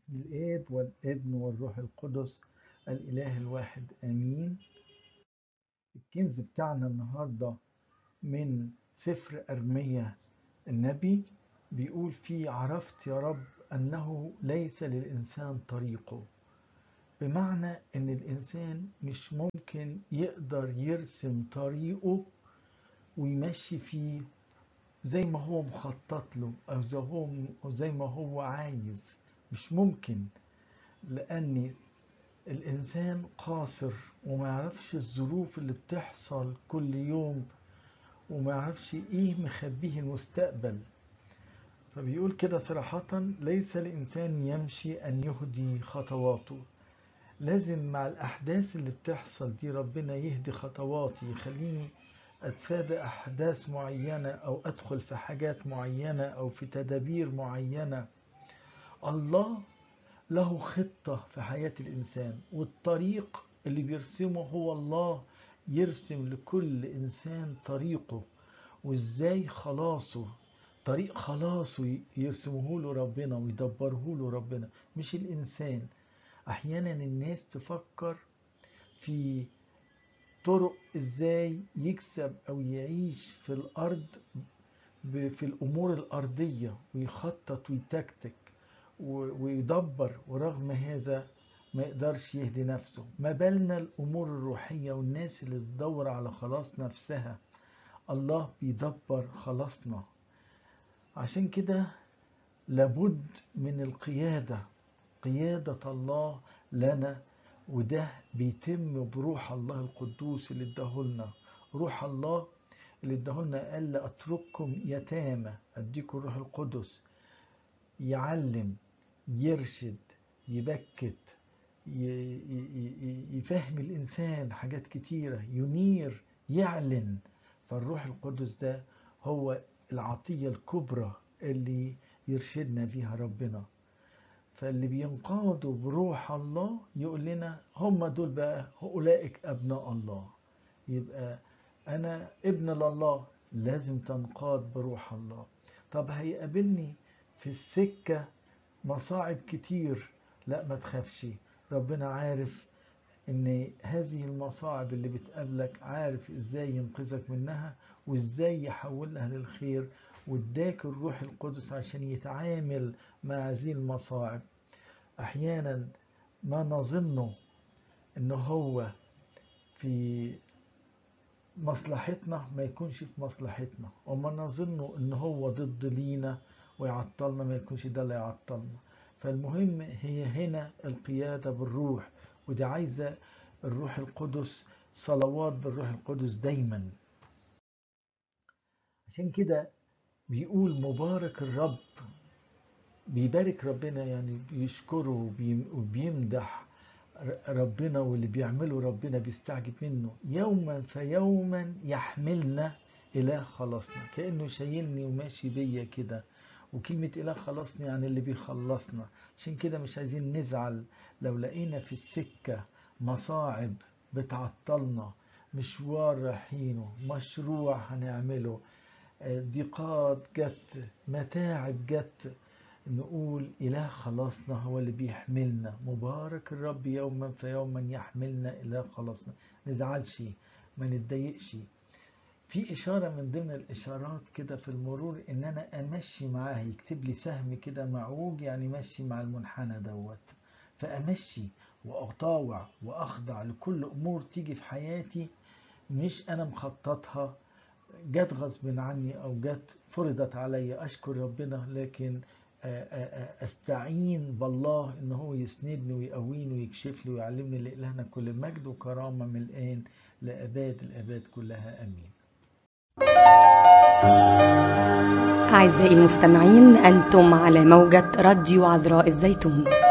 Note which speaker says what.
Speaker 1: باسم الآب والابن والروح القدس الإله الواحد آمين الكنز بتاعنا النهاردة من سفر أرمية النبي بيقول فيه عرفت يا رب أنه ليس للإنسان طريقه بمعنى أن الإنسان مش ممكن يقدر يرسم طريقه ويمشي فيه زي ما هو مخطط له أو زي, هو زي ما هو عايز مش ممكن لأن الإنسان قاصر وما يعرفش الظروف اللي بتحصل كل يوم وما يعرفش إيه مخبيه المستقبل فبيقول كده صراحة ليس الإنسان يمشي أن يهدي خطواته لازم مع الأحداث اللي بتحصل دي ربنا يهدي خطواتي يخليني أتفادى أحداث معينة أو أدخل في حاجات معينة أو في تدابير معينة الله له خطة في حياة الإنسان والطريق اللي بيرسمه هو الله يرسم لكل إنسان طريقه وإزاي خلاصه طريق خلاصه يرسمه له ربنا ويدبره له ربنا مش الإنسان أحيانا الناس تفكر في طرق ازاي يكسب او يعيش في الارض في الامور الارضيه ويخطط ويتكتك ويدبر ورغم هذا ما يقدرش يهدي نفسه ما بالنا الامور الروحيه والناس اللي بتدور على خلاص نفسها الله بيدبر خلاصنا عشان كده لابد من القياده قياده الله لنا وده بيتم بروح الله القدوس اللي اداهولنا روح الله اللي اداهولنا قال اترككم يتامى اديكم الروح القدس يعلم يرشد يبكت يفهم الانسان حاجات كتيره ينير يعلن فالروح القدس ده هو العطيه الكبرى اللي يرشدنا فيها ربنا فاللي بينقادوا بروح الله يقول لنا هم دول بقى أولئك أبناء الله يبقى أنا ابن لله لازم تنقاد بروح الله طب هيقابلني في السكة مصاعب كتير لا ما تخافش ربنا عارف ان هذه المصاعب اللي بتقابلك عارف ازاي ينقذك منها وازاي يحولها للخير واداك الروح القدس عشان يتعامل مع هذه المصاعب احيانا ما نظنه ان هو في مصلحتنا ما يكونش في مصلحتنا وما نظنه ان هو ضد لينا ويعطلنا ما يكونش ده اللي يعطلنا فالمهم هي هنا القيادة بالروح ودي عايزة الروح القدس صلوات بالروح القدس دايما عشان كده بيقول مبارك الرب بيبارك ربنا يعني بيشكره وبيمدح ربنا واللي بيعمله ربنا بيستعجب منه يوما فيوما يحملنا إله خلاصنا كأنه شايلني وماشي بيا كده وكلمة إله خلصني يعني اللي بيخلصنا عشان كده مش عايزين نزعل لو لقينا في السكة مصاعب بتعطلنا مشوار رايحينه مشروع هنعمله ضيقات جت متاعب جت نقول إله خلاصنا هو اللي بيحملنا مبارك الرب يوما فيوما يحملنا إله خلاصنا نزعلش ما نتضايقش في إشارة من ضمن الإشارات كده في المرور إن أنا أمشي معاه يكتب لي سهم كده معوج يعني مشي مع المنحنى دوت فأمشي وأطاوع وأخضع لكل أمور تيجي في حياتي مش أنا مخططها جت غصب عني او جت فرضت علي اشكر ربنا لكن استعين بالله ان هو يسندني ويقويني ويكشف لي ويعلمني لإلهنا كل مجد وكرامه من الان لاباد الاباد كلها امين.
Speaker 2: اعزائي المستمعين انتم على موجه راديو عذراء الزيتون.